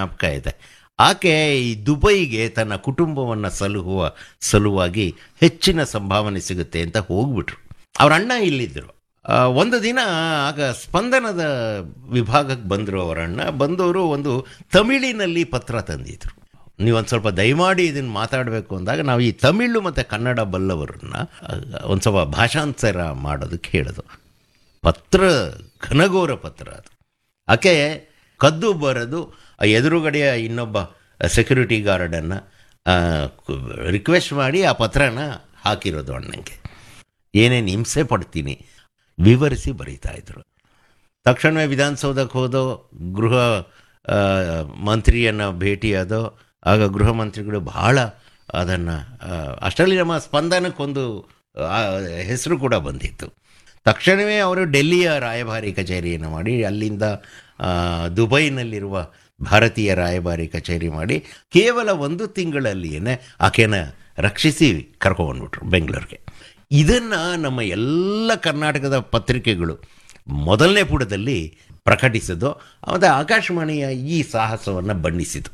ಜ್ಞಾಪಕ ಇದೆ ಆಕೆ ಈ ದುಬೈಗೆ ತನ್ನ ಕುಟುಂಬವನ್ನು ಸಲಹುವ ಸಲುವಾಗಿ ಹೆಚ್ಚಿನ ಸಂಭಾವನೆ ಸಿಗುತ್ತೆ ಅಂತ ಹೋಗ್ಬಿಟ್ರು ಅವ್ರ ಅಣ್ಣ ಇಲ್ಲಿದ್ದರು ಆ, ಒಂದು ದಿನ ಆಗ ಸ್ಪಂದನದ ವಿಭಾಗಕ್ಕೆ ಬಂದರು ಅವರ ಅಣ್ಣ ಬಂದವರು ಒಂದು ತಮಿಳಿನಲ್ಲಿ ಪತ್ರ ತಂದಿದ್ರು ನೀವು ಒಂದು ಸ್ವಲ್ಪ ದಯಮಾಡಿ ಇದನ್ನು ಮಾತಾಡಬೇಕು ಅಂದಾಗ ನಾವು ಈ ತಮಿಳು ಮತ್ತು ಕನ್ನಡ ಬಲ್ಲವರನ್ನ ಒಂದು ಸ್ವಲ್ಪ ಭಾಷಾಂತರ ಮಾಡೋದಕ್ಕೆ ಹೇಳಿದ್ರು ಪತ್ರ ಘನಘೋರ ಪತ್ರ ಅದು ಆಕೆ ಕದ್ದು ಬರೆದು ಆ ಎದುರುಗಡೆಯ ಇನ್ನೊಬ್ಬ ಸೆಕ್ಯೂರಿಟಿ ಗಾರ್ಡನ್ನು ರಿಕ್ವೆಸ್ಟ್ ಮಾಡಿ ಆ ಪತ್ರನ ಹಾಕಿರೋದು ಅಣ್ಣಂಗೆ ಏನೇನು ಹಿಂಸೆ ಪಡ್ತೀನಿ ವಿವರಿಸಿ ಬರೀತಾ ಇದ್ರು ತಕ್ಷಣವೇ ವಿಧಾನಸೌಧಕ್ಕೆ ಹೋದೋ ಗೃಹ ಆ, ಮಂತ್ರಿಯನ್ನು ಭೇಟಿಯಾದೋ ಆಗ ಗೃಹ ಮಂತ್ರಿಗಳು ಬಹಳ ಅದನ್ನು ಅಷ್ಟರಲ್ಲಿ ನಮ್ಮ ಸ್ಪಂದನಕ್ಕೊಂದು ಆ, ಹೆಸರು ಕೂಡ ಬಂದಿತ್ತು ತಕ್ಷಣವೇ ಅವರು ಡೆಲ್ಲಿಯ ರಾಯಭಾರಿ ಕಚೇರಿಯನ್ನು ಮಾಡಿ ಅಲ್ಲಿಂದ ಆ, ದುಬೈನಲ್ಲಿರುವ ಭಾರತೀಯ ರಾಯಭಾರಿ ಕಚೇರಿ ಮಾಡಿ ಕೇವಲ ಒಂದು ತಿಂಗಳಲ್ಲಿಯೇ ಆಕೆನ ರಕ್ಷಿಸಿ ಕರ್ಕೊಂಡ್ಬಿಟ್ರು ಬೆಂಗಳೂರಿಗೆ ಇದನ್ನು ನಮ್ಮ ಎಲ್ಲ ಕರ್ನಾಟಕದ ಪತ್ರಿಕೆಗಳು ಮೊದಲನೇ ಪುಟದಲ್ಲಿ ಪ್ರಕಟಿಸಿದ್ದು ಮತ್ತು ಆಕಾಶವಾಣಿಯ ಈ ಸಾಹಸವನ್ನು ಬಣ್ಣಿಸಿತು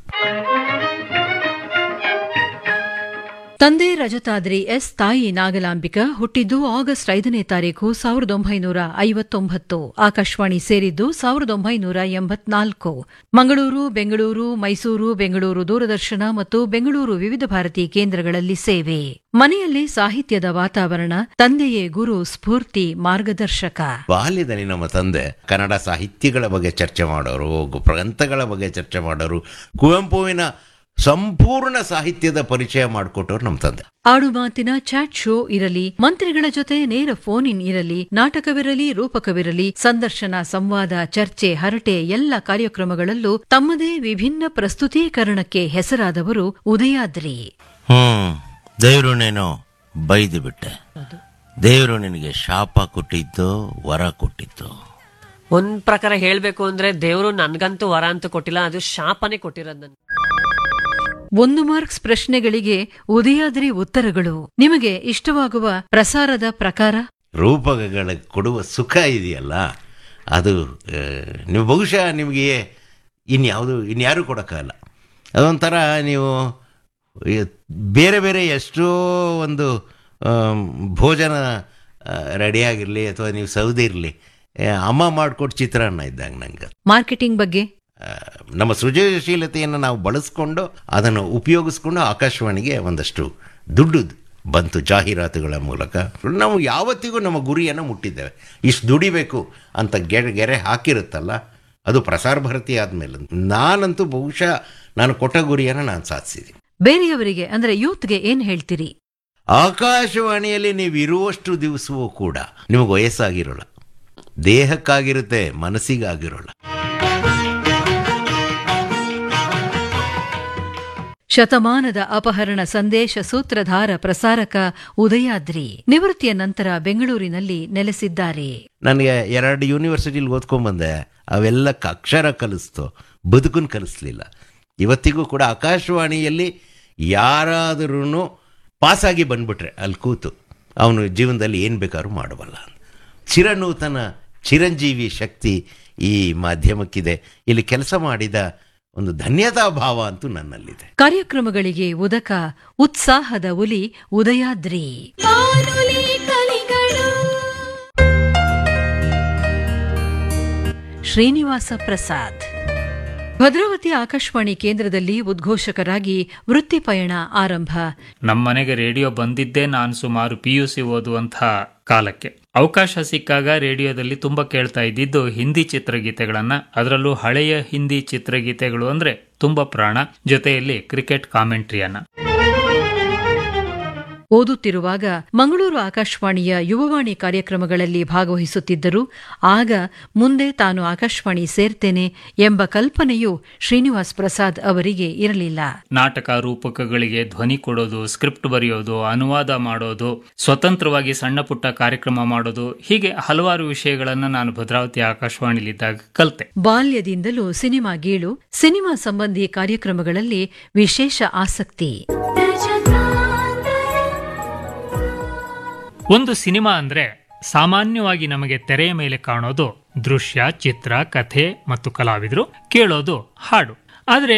ತಂದೆ ರಜತಾದ್ರಿ ಎಸ್ ತಾಯಿ ನಾಗಲಾಂಬಿಕ ಹುಟ್ಟಿದ್ದು ಆಗಸ್ಟ್ ಐದನೇ ತಾರೀಕು ಸಾವಿರದ ಒಂಬೈನೂರ ಐವತ್ತೊಂಬತ್ತು ಆಕಾಶವಾಣಿ ಸೇರಿದ್ದು ಸಾವಿರದ ಒಂಬೈನೂರ ಎಂಬತ್ನಾಲ್ಕು ಮಂಗಳೂರು ಬೆಂಗಳೂರು ಮೈಸೂರು ಬೆಂಗಳೂರು ದೂರದರ್ಶನ ಮತ್ತು ಬೆಂಗಳೂರು ವಿವಿಧ ಭಾರತಿ ಕೇಂದ್ರಗಳಲ್ಲಿ ಸೇವೆ ಮನೆಯಲ್ಲಿ ಸಾಹಿತ್ಯದ ವಾತಾವರಣ ತಂದೆಯೇ ಗುರು ಸ್ಫೂರ್ತಿ ಮಾರ್ಗದರ್ಶಕ ಬಾಲ್ಯದಲ್ಲಿ ನಮ್ಮ ತಂದೆ ಕನ್ನಡ ಸಾಹಿತ್ಯಗಳ ಬಗ್ಗೆ ಚರ್ಚೆ ಮಾಡೋರು ಗ್ರಂಥಗಳ ಬಗ್ಗೆ ಚರ್ಚೆ ಮಾಡೋರು ಕುವೆಂಪುವಿನ ಸಂಪೂರ್ಣ ಸಾಹಿತ್ಯದ ಪರಿಚಯ ಮಾಡಿಕೊಟ್ಟವ್ರು ನಮ್ಮ ತಂದೆ ಆಡು ಮಾತಿನ ಚಾಟ್ ಶೋ ಇರಲಿ ಮಂತ್ರಿಗಳ ಜೊತೆ ನೇರ ಫೋನ್ ಇನ್ ಇರಲಿ ನಾಟಕವಿರಲಿ ರೂಪಕವಿರಲಿ ಸಂದರ್ಶನ ಸಂವಾದ ಚರ್ಚೆ ಹರಟೆ ಎಲ್ಲ ಕಾರ್ಯಕ್ರಮಗಳಲ್ಲೂ ತಮ್ಮದೇ ವಿಭಿನ್ನ ಪ್ರಸ್ತುತೀಕರಣಕ್ಕೆ ಹೆಸರಾದವರು ಉದಯಾದ್ರಿ ಹ್ಮ್ ದೇವರು ನೀನು ಬೈದು ಬಿಟ್ಟೆ ದೇವರು ನಿನಗೆ ಶಾಪ ಕೊಟ್ಟಿದ್ದು ವರ ಕೊಟ್ಟಿದ್ದು ಒಂದ್ ಪ್ರಕಾರ ಹೇಳ್ಬೇಕು ಅಂದ್ರೆ ದೇವರು ನನ್ಗಂತೂ ವರ ಅಂತೂ ಕೊಟ್ಟಿಲ್ಲ ಅದು ಶಾಪನೇ ಕೊಟ್ಟಿರೋದು ನನ್ ಒಂದು ಮಾರ್ಕ್ಸ್ ಪ್ರಶ್ನೆಗಳಿಗೆ ಉದಯಾದ್ರಿ ಉತ್ತರಗಳು ನಿಮಗೆ ಇಷ್ಟವಾಗುವ ಪ್ರಸಾರದ ಪ್ರಕಾರ ರೂಪಕಗಳ ಕೊಡುವ ಸುಖ ಇದೆಯಲ್ಲ ಅದು ಆ, ನೀವು ಬಹುಶಃ ನಿಮಗೆ ಇನ್ಯಾವುದು ಇನ್ಯಾರೂ ಕೊಡೋಕ್ಕಾಗಲ್ಲ ಅದೊಂಥರ ನೀವು ಈ ಬೇರೆ ಬೇರೆ ಎಷ್ಟೋ ಒಂದು ಆಮ್, ಭೋಜನ ರೆಡಿಯಾಗಿರಲಿ ಅಥವಾ ನೀವು ಸೌದಿರಲಿ ಅಮ್ಮ ಮಾಡಿಕೊಟ್ಟು ಚಿತ್ರಾನ್ನ ಇದ್ದಂಗೆ ನಂಗೆ ಮಾರ್ಕೆಟಿಂಗ್ ಬಗ್ಗೆ ಆ, ನಮ್ಮ ಸೃಜನಶೀಲತೆಯನ್ನು ನಾವು ಬಳಸ್ಕೊಂಡು ಅದನ್ನು ಉಪಯೋಗಿಸ್ಕೊಂಡು ಆಕಾಶವಾಣಿಗೆ ಒಂದಷ್ಟು ದುಡ್ಡು ಬಂತು ಜಾಹೀರಾತುಗಳ ಮೂಲಕ ನಾವು ಯಾವತ್ತಿಗೂ ನಮ್ಮ ಗುರಿಯನ್ನು ಮುಟ್ಟಿದ್ದೇವೆ ಇಷ್ಟು ದುಡಿಬೇಕು ಅಂತ ಗೆರೆ ಗೆರೆ ಹಾಕಿರುತ್ತಲ್ಲ ಅದು ಪ್ರಸಾರ ಭಾರತಿ ಆದಮೇಲೆ ನಾನಂತೂ ಬಹುಶಃ ನಾನು ಕೊಟ್ಟ ಗುರಿಯನ್ನು ನಾನು ಸಾಧಿಸಿದ್ದೀನಿ ಬೇರೆಯವರಿಗೆ ಅಂದ್ರೆ ಯೂತ್ಗೆ ಏನ್ ಹೇಳ್ತೀರಿ ಆಕಾಶವಾಣಿಯಲ್ಲಿ ನೀವು ಇರುವಷ್ಟು ದಿವಸವೂ ಕೂಡ ನಿಮಗೆ ವಯಸ್ಸಾಗಿರೋಲ್ಲ ದೇಹಕ್ಕಾಗಿರುತ್ತೆ ಮನಸ್ಸಿಗಾಗಿರೋಲ್ಲ ಶತಮಾನದ ಅಪಹರಣ ಸಂದೇಶ ಸೂತ್ರಧಾರ ಪ್ರಸಾರಕ ಉದಯಾದ್ರಿ ನಿವೃತ್ತಿಯ ನಂತರ ಬೆಂಗಳೂರಿನಲ್ಲಿ ನೆಲೆಸಿದ್ದಾರೆ ನನಗೆ ಎರಡು ಯೂನಿವರ್ಸಿಟಿಲಿ ಓದ್ಕೊಂಬಂದೆ ಅವೆಲ್ಲಕ್ಕೆ ಅಕ್ಷರ ಕಲಿಸ್ತು ಬದುಕನ್ನು ಕಲಿಸ್ಲಿಲ್ಲ ಇವತ್ತಿಗೂ ಕೂಡ ಆಕಾಶವಾಣಿಯಲ್ಲಿ ಯಾರಾದರೂ ಪಾಸಾಗಿ ಬಂದ್ಬಿಟ್ರೆ ಅಲ್ಲಿ ಕೂತು ಅವನು ಜೀವನದಲ್ಲಿ ಏನು ಬೇಕಾದ್ರೂ ಮಾಡಬಲ್ಲ ಚಿರನೂತನ ಚಿರಂಜೀವಿ ಶಕ್ತಿ ಈ ಮಾಧ್ಯಮಕ್ಕಿದೆ ಇಲ್ಲಿ ಕೆಲಸ ಮಾಡಿದ ಒಂದು ಧನ್ಯತಾ ಭಾವ ಅಂತೂ ನನ್ನಲ್ಲಿದೆ ಕಾರ್ಯಕ್ರಮಗಳಿಗೆ ಉದಕ ಉತ್ಸಾಹದ ಒಲಿ ಉದಯಾದ್ರಿ ಶ್ರೀನಿವಾಸ ಪ್ರಸಾದ್ ಭದ್ರಾವತಿ ಆಕಾಶವಾಣಿ ಕೇಂದ್ರದಲ್ಲಿ ಉದ್ಘೋಷಕರಾಗಿ ವೃತ್ತಿ ಪಯಣ ಆರಂಭ ನಮ್ಮನೆಗೆ ರೇಡಿಯೋ ಬಂದಿದ್ದೇ ನಾನು ಸುಮಾರು ಪಿ ಯು ಸಿ ಓದುವಂಥ ಕಾಲಕ್ಕೆ ಅವಕಾಶ ಸಿಕ್ಕಾಗ ರೇಡಿಯೋದಲ್ಲಿ ತುಂಬಾ ಕೇಳ್ತಾ ಇದ್ದಿದ್ದು ಹಿಂದಿ ಚಿತ್ರಗೀತೆಗಳನ್ನ ಅದರಲ್ಲೂ ಹಳೆಯ ಹಿಂದಿ ಚಿತ್ರಗೀತೆಗಳು ಅಂದ್ರೆ ತುಂಬಾ ಪ್ರಾಣ ಜೊತೆಯಲ್ಲಿ ಕ್ರಿಕೆಟ್ ಕಾಮೆಂಟ್ರಿಯನ್ನ ಓದುತ್ತಿರುವಾಗ ಮಂಗಳೂರು ಆಕಾಶವಾಣಿಯ ಯುವವಾಣಿ ಕಾರ್ಯಕ್ರಮಗಳಲ್ಲಿ ಭಾಗವಹಿಸುತ್ತಿದ್ದರು ಆಗ ಮುಂದೆ ತಾನು ಆಕಾಶವಾಣಿ ಸೇರ್ತೇನೆ ಎಂಬ ಕಲ್ಪನೆಯೂ ಶ್ರೀನಿವಾಸ್ ಪ್ರಸಾದ್ ಅವರಿಗೆ ಇರಲಿಲ್ಲ ನಾಟಕ ರೂಪಕಗಳಿಗೆ ಧ್ವನಿ ಕೊಡೋದು ಸ್ಕ್ರಿಪ್ಟ್ ಬರೆಯೋದು ಅನುವಾದ ಮಾಡೋದು ಸ್ವತಂತ್ರವಾಗಿ ಸಣ್ಣ ಪುಟ್ಟ ಕಾರ್ಯಕ್ರಮ ಮಾಡೋದು ಹೀಗೆ ಹಲವಾರು ವಿಷಯಗಳನ್ನ ನಾನು ಭದ್ರಾವತಿ ಆಕಾಶವಾಣಿಲಿದ್ದಾಗ ಕಲಿತೆ ಬಾಲ್ಯದಿಂದಲೂ ಸಿನಿಮಾ ಗೀಳು ಸಿನಿಮಾ ಸಂಬಂಧಿ ಕಾರ್ಯಕ್ರಮಗಳಲ್ಲಿ ವಿಶೇಷ ಆಸಕ್ತಿ ಒಂದು ಸಿನಿಮಾ ಅಂದ್ರೆ ಸಾಮಾನ್ಯವಾಗಿ ನಮಗೆ ತೆರೆಯ ಮೇಲೆ ಕಾಣೋದು ದೃಶ್ಯ ಚಿತ್ರ ಕಥೆ ಮತ್ತು ಕಲಾವಿದರು ಕೇಳೋದು ಹಾಡು ಆದ್ರೆ